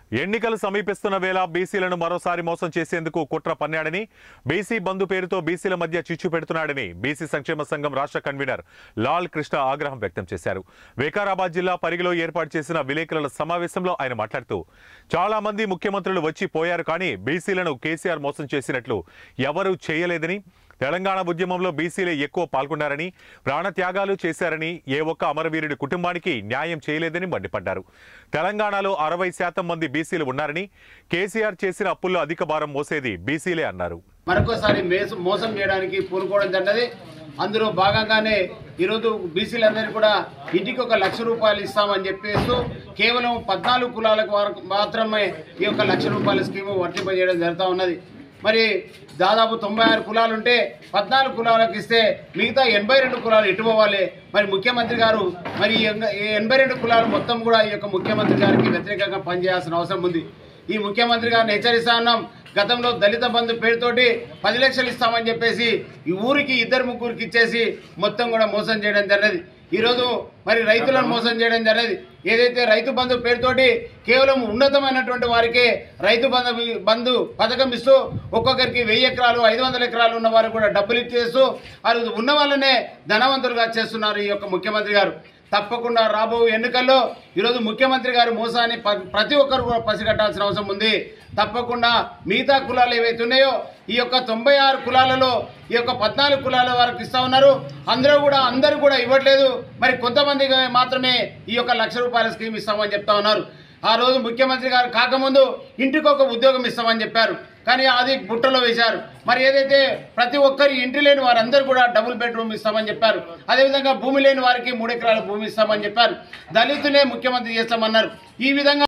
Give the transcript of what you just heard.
ఎన్నికలు సమీపిస్తున్న వేళ బీసీలను మరోసారి మోసం చేసేందుకు కుట్ర పన్నాడని బీసీ బంధు పేరుతో బీసీల మధ్య చిచ్చు పెడుతున్నాడని బీసీ సంక్షేమ సంఘం రాష్ట్ర కన్వీనర్ లాల్ కృష్ణ ఆగ్రహం వ్యక్తం చేశారు వికారాబాద్ జిల్లా పరిగిలో ఏర్పాటు చేసిన విలేకరుల సమావేశంలో ఆయన మాట్లాడుతూ చాలా మంది ముఖ్యమంత్రులు వచ్చి పోయారు కానీ బీసీలను కేసీఆర్ మోసం చేసినట్లు ఎవరూ చేయలేదని తెలంగాణ ఉద్యమంలో బీసీలే ఎక్కువ పాల్గొన్నారని ప్రాణత్యాగాలు చేశారని ఏ ఒక్క అమరవీరుడి కుటుంబానికి న్యాయం చేయలేదని మండిపడ్డారు తెలంగాణలో అరవై శాతం మంది బీసీలు ఉన్నారని కేసీఆర్ చేసిన అప్పుల్లో అధిక భారం మోసేది బీసీలే అన్నారు మరొకసారి మేస మోసం చేయడానికి పూనుకోవడం జన్నది అందులో భాగంగానే ఈరోజు బీసీలందరికీ కూడా ఇంటికి ఒక లక్ష రూపాయలు ఇస్తామని చెప్పేస్తూ కేవలం పద్నాలుగు కులాలకు వరకు మాత్రమే ఈ యొక్క లక్ష రూపాయల స్కీము వర్తింపజేయడం జరుగుతూ ఉన్నది మరి దాదాపు తొంభై ఆరు కులాలు ఉంటే పద్నాలుగు కులాలకు ఇస్తే మిగతా ఎనభై రెండు కులాలు ఎటు పోవాలి మరి ముఖ్యమంత్రి గారు మరి ఈ ఎంగ- ఈ ఎనభై రెండు కులాలు మొత్తం కూడా ఈ యొక్క ముఖ్యమంత్రి గారికి వ్యతిరేకంగా పనిచేయాల్సిన అవసరం ఉంది ఈ ముఖ్యమంత్రి గారిని హెచ్చరిస్తా ఉన్నాం గతంలో దళిత బంధు పేరుతోటి పది లక్షలు ఇస్తామని చెప్పేసి ఈ ఊరికి ఇద్దరు ముగ్గురికి ఇచ్చేసి మొత్తం కూడా మోసం చేయడం జరిగింది ఈరోజు మరి రైతులను మోసం చేయడం జరిగింది ఏదైతే రైతు బంధు పేరుతోటి కేవలం ఉన్నతమైనటువంటి వారికే రైతు బంధు బంధు పథకం ఇస్తూ ఒక్కొక్కరికి వెయ్యి ఎకరాలు ఐదు వందల ఎకరాలు ఉన్న వారికి కూడా డబ్బులు ఇచ్చేస్తూ వాళ్ళు ఉన్న వాళ్ళనే ధనవంతులుగా చేస్తున్నారు ఈ యొక్క ముఖ్యమంత్రి గారు తప్పకుండా రాబో ఎన్నికల్లో ఈరోజు ముఖ్యమంత్రి గారి మోసాన్ని ప- ప్రతి ఒక్కరు కూడా పసిగట్టాల్సిన అవసరం ఉంది తప్పకుండా మిగతా కులాలు ఏవైతే ఉన్నాయో ఈ యొక్క తొంభై ఆరు కులాలలో ఈ యొక్క పద్నాలుగు కులాల వరకు ఇస్తా ఉన్నారు అందరూ కూడా అందరూ కూడా ఇవ్వట్లేదు మరి కొంతమందికి మాత్రమే ఈ యొక్క లక్ష రూపాయల స్కీమ్ ఇస్తామని చెప్తా ఉన్నారు ఆ రోజు ముఖ్యమంత్రి గారు కాకముందు ఇంటికి ఒక ఉద్యోగం ఇస్తామని చెప్పారు కానీ అది బుట్టలో వేశారు మరి ఏదైతే ప్రతి ఒక్కరి ఇంటి లేని వారందరూ కూడా డబుల్ బెడ్రూమ్ ఇస్తామని చెప్పారు అదేవిధంగా భూమి లేని వారికి మూడు ఎకరాల భూమి ఇస్తామని చెప్పారు దళితులే ముఖ్యమంత్రి చేస్తామన్నారు ఈ విధంగా